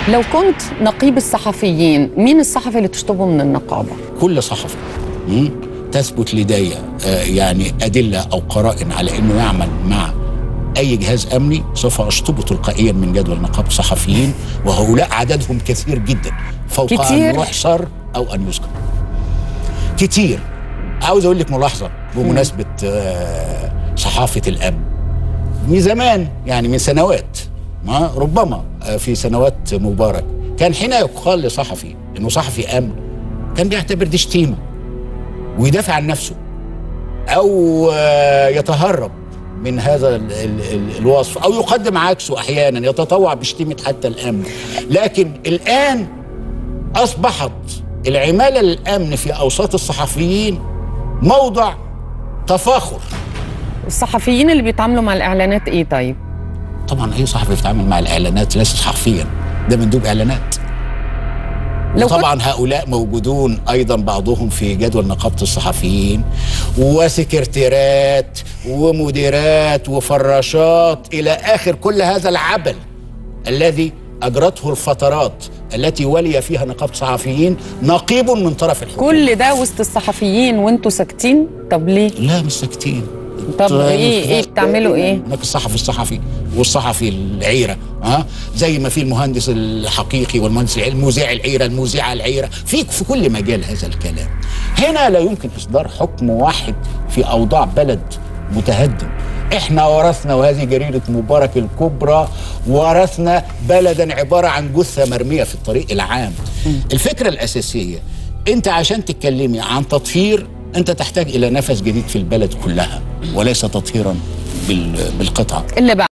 لو كنت نقيب الصحفيين مين الصحفي اللي تشطبه من النقابه كل صحفي مم، تثبت لدي آه، يعني ادله او قرائن على انه يعمل مع اي جهاز امني سوف اشطبه تلقائيا من جدول نقابه الصحفيين وهؤلاء عددهم كثير جدا فوق كتير؟ ان يحصر او ان يذكر كتير عاوز اقول لك ملاحظه بمناسبه آه، صحافه الامن من زمان يعني من سنوات ما ربما آه، في سنوات مبارك كان حين يقال لصحفي انه صحفي امن كان بيعتبر دي شتيمه ويدافع عن نفسه او آه، يتهرب من هذا ال ال ال الوصف او يقدم عكسه احيانا يتطوع بشتيمه حتى الامن لكن الان اصبحت العماله للامن في اوساط الصحفيين موضع تفاخر الصحفيين اللي بيتعاملوا مع الاعلانات ايه طيب طبعا اي صحفي بيتعامل مع الاعلانات ليس صحفيا ده مندوب اعلانات لو كنت- طبعا هؤلاء موجودون ايضا بعضهم في جدول نقابه الصحفيين وسكرتيرات ومديرات وفراشات الى اخر كل هذا العبل الذي اجرته الفترات التي ولي فيها نقابه الصحفيين نقيب من طرف الحكومه كل ده وسط الصحفيين وانتوا ساكتين طب ليه لا مش ساكتين طب ايه ايه بتعملوا ايه هناك الصحفي الصحفي والصحفي العيره ها زي ما في المهندس الحقيقي والمهندس العلمي المذيع العيره المذيعه العيره في في كل مجال هذا الكلام هنا لا يمكن اصدار حكم واحد في اوضاع بلد متهدم احنا ورثنا وهذه جريده مبارك الكبرى ورثنا بلدا عباره عن جثه مرميه في الطريق العام الفكره الاساسيه انت عشان تتكلمي عن تطهير انت تحتاج الى نفس جديد في البلد كلها وليس تطهيرا بال- بالقطعه اللي بعد